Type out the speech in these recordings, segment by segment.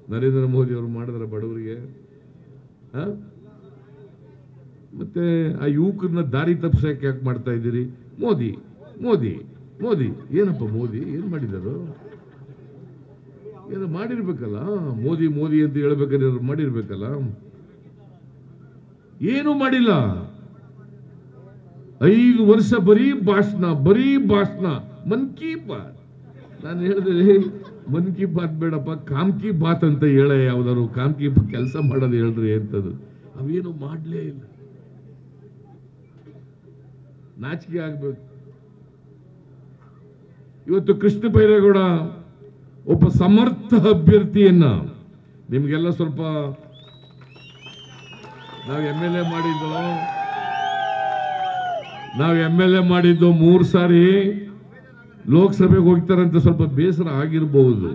ನರೇಂದ್ರ ಮೋದಿ ಅವರು ಮಾಡಿದ್ರ ಬಡವರಿಗೆ ಆ? ಮತ್ತೆ ಆ ಯುವಕರನ್ನ ದಾರಿ ತಪ್ಪಿಸಕ್ಕೆ ಯಾಕೆ ಮಾಡ್ತಾ ಇದ್ದೀರಿ ಮೋದಿ ಮೋದಿ ಮೋದಿ ಏನಪ್ಪ ಮೋದಿ ಏನ್ ಮಾಡಿದರು ಏನೋ ಮಾಡಿರ್ಬೇಕಲ್ಲ ಮೋದಿ ಮೋದಿ ಅಂತ ಹೇಳ್ಬೇಕಾದ್ರೆ ಅವ್ರು ಮಾಡಿರ್ಬೇಕಲ್ಲ ಏನು ಮಾಡಿಲ್ಲ ಐದು ವರ್ಷ ಬರೀ ಭಾಷಣ ಬರೀ ಭಾಷಣ ಮನ್ ಕಿ ಬಾತ್ ನಾನು ಹೇಳಿದೆ ಮನ್ ಕಿ ಬಾತ್ ಬೇಡಪ್ಪ ಕಾಮ್ ಕಿ ಬಾತ್ ಅಂತ ಹೇಳ ಯಾವ್ದಾರು ಕಾಮ್ ಕಿ ಕೆಲಸ ಮಾಡೋದು ಹೇಳ್ರಿ ಅಂತದ್ದು ಅವೇನು ಮಾಡ್ಲೇ ಇಲ್ಲ ನಾಚಿಕೆ ಆಗ್ಬೇಕು ಇವತ್ತು ಕೃಷ್ಣ ಬೈರೇಗೌಡ ಒಬ್ಬ ಸಮರ್ಥ ಅಭ್ಯರ್ಥಿಯನ್ನ ನಿಮ್ಗೆಲ್ಲ ಸ್ವಲ್ಪ ನಾವು ಎಮ್ ಎಲ್ ಎ ಮಾಡಿದ್ದು ನಾವು ಎಮ್ ಎಲ್ ಎ ಮಾಡಿದ್ದು ಮೂರು ಸಾರಿ ಲೋಕಸಭೆಗೆ ಹೋಗ್ತಾರಂತ ಸ್ವಲ್ಪ ಬೇಸರ ಆಗಿರಬಹುದು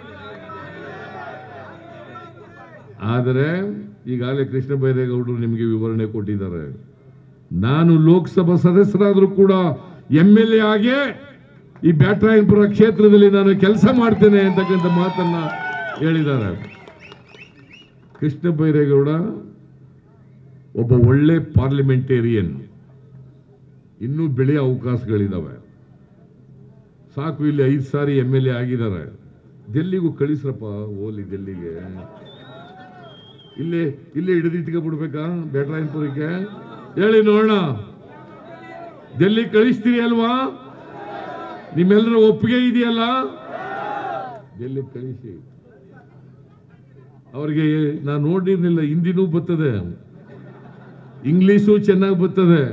ಆದರೆ ಈಗಾಗಲೇ ಕೃಷ್ಣ ಬೈರೇಗೌಡರು ನಿಮಗೆ ವಿವರಣೆ ಕೊಟ್ಟಿದ್ದಾರೆ ನಾನು ಲೋಕಸಭಾ ಸದಸ್ಯರಾದರೂ ಕೂಡ ಎಮ್ ಎಲ್ ಎ ಆಗೇ ಈ ಬ್ಯಾಟ್ರಾಯನಪುರ ಕ್ಷೇತ್ರದಲ್ಲಿ ನಾನು ಕೆಲಸ ಮಾಡ್ತೇನೆ ಅಂತಕ್ಕಂಥ ಮಾತನ್ನ ಹೇಳಿದ್ದಾರೆ ಕೃಷ್ಣ ಬೈರೇಗೌಡ ಒಬ್ಬ ಒಳ್ಳೆ ಪಾರ್ಲಿಮೆಂಟೇರಿಯನ್ ಇನ್ನೂ ಬೆಳೆಯ ಅವಕಾಶಗಳಿದಾವೆ ಸಾಕು ಇಲ್ಲಿ ಐದು ಸಾರಿ ಎಮ್ ಎಲ್ ಎ ಆಗಿದ್ದಾರೆ ಡೆಲ್ಲಿಗೂ ಕಳಿಸ್ರಪ್ಪ ಓಲಿ ಡೆಲ್ಲಿಗೆ ಇಲ್ಲೇ ಇಲ್ಲೇ ಹಿಡಿದಿಟ್ಕೊಬಿಡ್ಬೇಕಾ ಬ್ಯಾಟ್ರಾಯನಪುರಕ್ಕೆ ಹೇಳಿ ನೋಡೋಣ ಡೆಲ್ಲಿ ಕಳಿಸ್ತೀರಿ ಅಲ್ವಾ ನಿಮ್ಮೆಲ್ಲರ ಒಪ್ಪಿಗೆ ಇದೆಯಲ್ಲ ಡೆಲ್ಲಿ ಕಳಿಸಿ ಅವ್ರಿಗೆ ನಾನು ನೋಡಿರ್ಲಿಲ್ಲ ಹಿಂದಿನೂ ಬರ್ತದೆ ಇಂಗ್ಲಿಷು ಚೆನ್ನಾಗಿ ಬರ್ತದೆ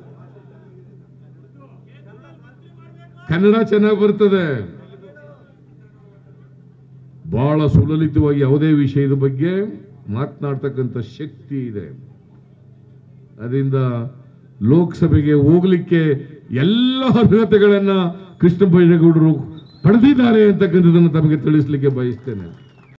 ಕನ್ನಡ ಚೆನ್ನಾಗಿ ಬರ್ತದೆ ಬಹಳ ಸುಲಲಿತವಾಗಿ ಯಾವುದೇ ವಿಷಯದ ಬಗ್ಗೆ ಮಾತನಾಡ್ತಕ್ಕಂಥ ಶಕ್ತಿ ಇದೆ ಅದರಿಂದ ಲೋಕಸಭೆಗೆ ಹೋಗ್ಲಿಕ್ಕೆ ಎಲ್ಲ ಅರ್ಹತೆಗಳನ್ನ ಕೃಷ್ಣ ಬೈರೇಗೌಡರು ಪಡೆದಿದ್ದಾರೆ ಅಂತಕ್ಕಂಥದ್ದನ್ನು ತಮಗೆ ತಿಳಿಸ್ಲಿಕ್ಕೆ ಬಯಸ್ತೇನೆ